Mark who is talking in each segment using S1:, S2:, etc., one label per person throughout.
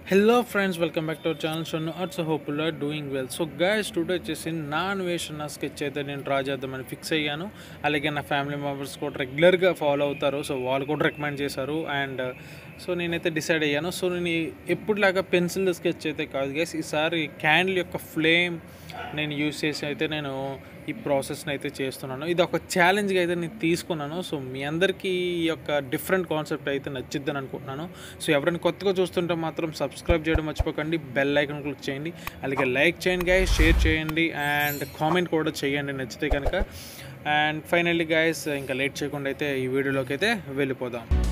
S1: hello friends welcome back to our channel so it's hopeful are doing well so guys today వచ్చేసి నాన్ వేషన్ నా sketch అయితే నేను డ్రా చేద్దామని ఫిక్స్ అయ్యాను అలాగే నా ఫ్యామిలీ మెంబర్స్ కూడా రెగ్యులర్గా ఫాలో అవుతారు సో వాళ్ళు కూడా రికమెండ్ చేశారు అండ్ సో నేనైతే డిసైడ్ అయ్యాను సో నేను ఎప్పుడులాగా పెన్సిల్ స్కెచ్ అయితే కాదు గైస్ ఈసారి క్యాండిల్ యొక్క ఫ్లేమ్ నేను యూస్ చేసి అయితే నేను ఈ ప్రాసెస్ని అయితే చేస్తున్నాను ఇది ఒక ఛాలెంజ్గా అయితే నేను తీసుకున్నాను సో మీ అందరికీ ఈ యొక్క డిఫరెంట్ కాన్సెప్ట్ అయితే నచ్చిద్దని అనుకుంటున్నాను సో ఎవరైనా కొత్తగా చూస్తుంటే మాత్రం సబ్స్క్రైబ్ చేయడం మర్చిపోకండి బెల్ ఐకన్ క్లిక్ చేయండి అలాగే లైక్ చేయండి గాయస్ షేర్ చేయండి అండ్ కామెంట్ కూడా చేయండి నచ్చితే కనుక అండ్ ఫైనల్లీ గాయస్ ఇంకా లేట్ చేయకుండా అయితే ఈ వీడియోలోకి అయితే వెళ్ళిపోదాం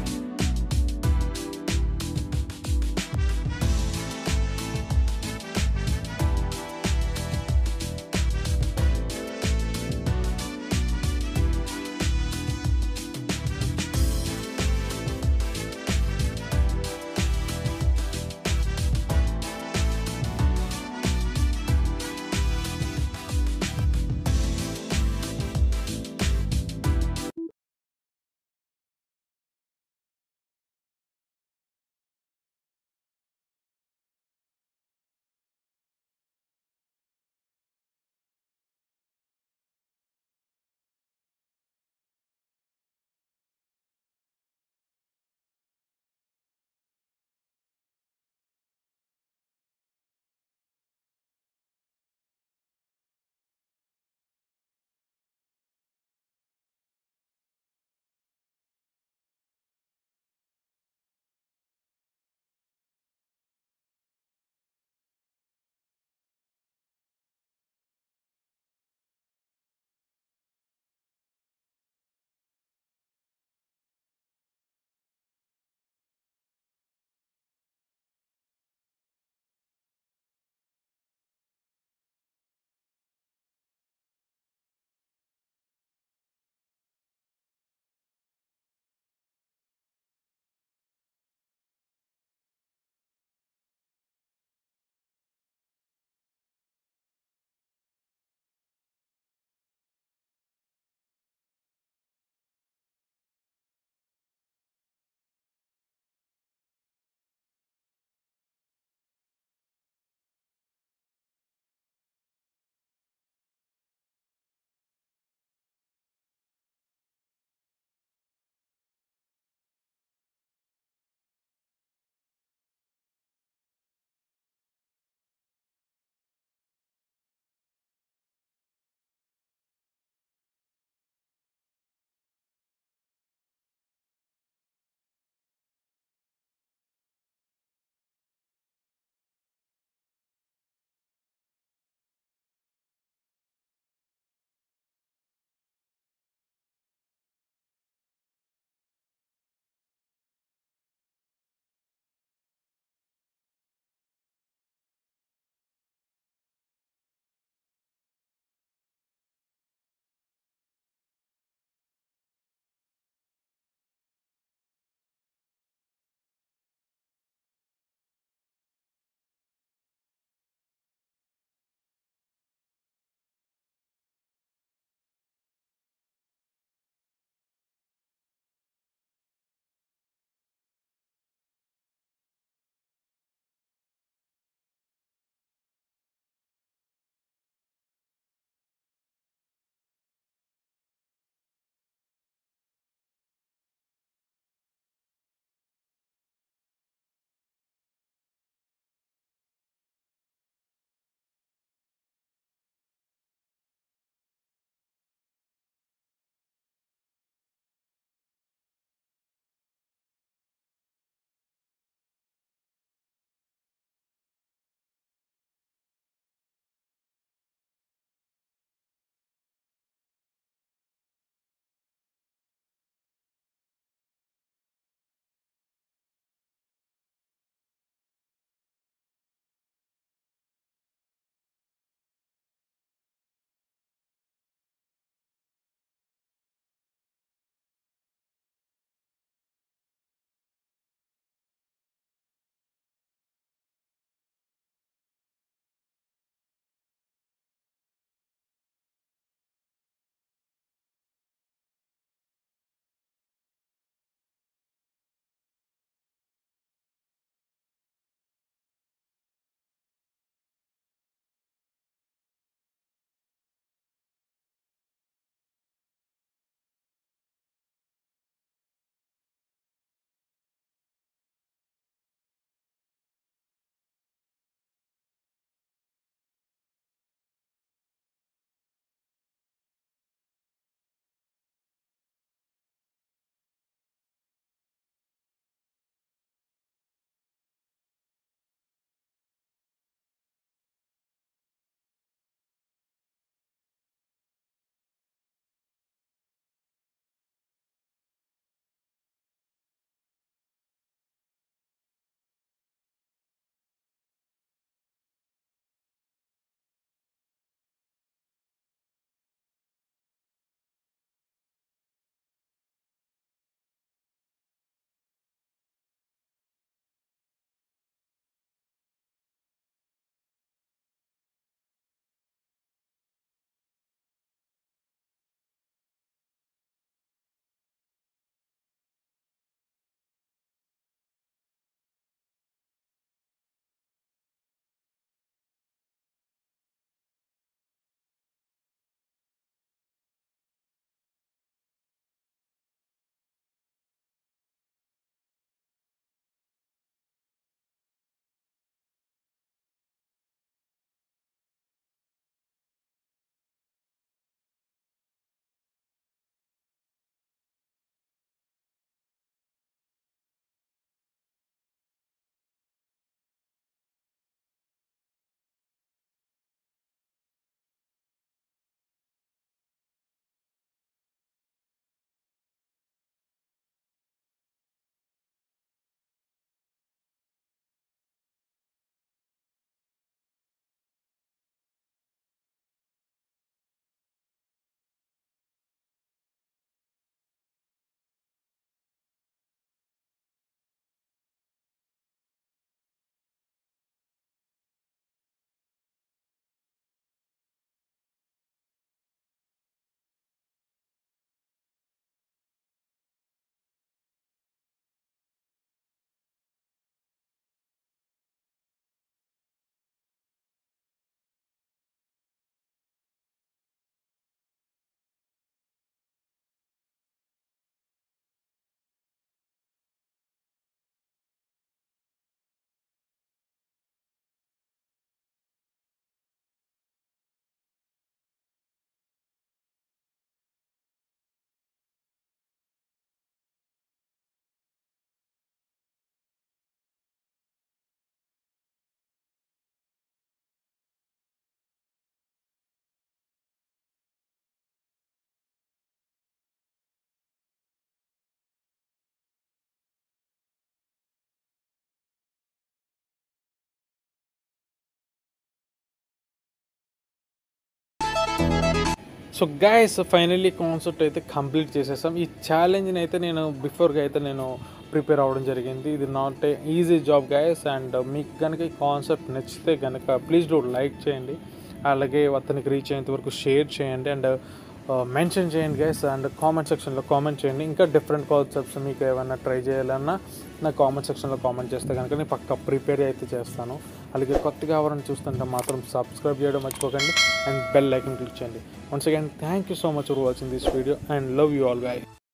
S1: సో గైస్ ఫైనల్లీ కాన్సెప్ట్ అయితే కంప్లీట్ చేసేసాం ఈ ఛాలెంజ్ని అయితే నేను బిఫోర్గా అయితే నేను ప్రిపేర్ అవ్వడం జరిగింది ఇది not a easy job guys and మీకు కనుక ఈ కాన్సెప్ట్ నచ్చితే కనుక ప్లీజ్ డూ లైక్ చేయండి అలాగే అతనికి రీచ్ అయ్యేంత వరకు షేర్ చేయండి అండ్ మెన్షన్ చేయండి గైస్ అండ్ కామెంట్ సెక్షన్లో కామెంట్ చేయండి ఇంకా డిఫరెంట్ కాన్సెప్ట్స్ మీకు ఏమైనా ట్రై చేయాలన్నా నా కామెంట్ సెక్షన్లో కామెంట్ చేస్తే కనుక నేను పక్క ప్రిపేర్ అయితే చేస్తాను అలాగే కొత్తగా ఎవరైనా చూస్తుంటే మాత్రం సబ్స్క్రైబ్ చేయడం మర్చిపోకండి అండ్ బెల్ ఐకన్ క్లిక్ చేయండి once again thank you so much for watching this video and love you all guy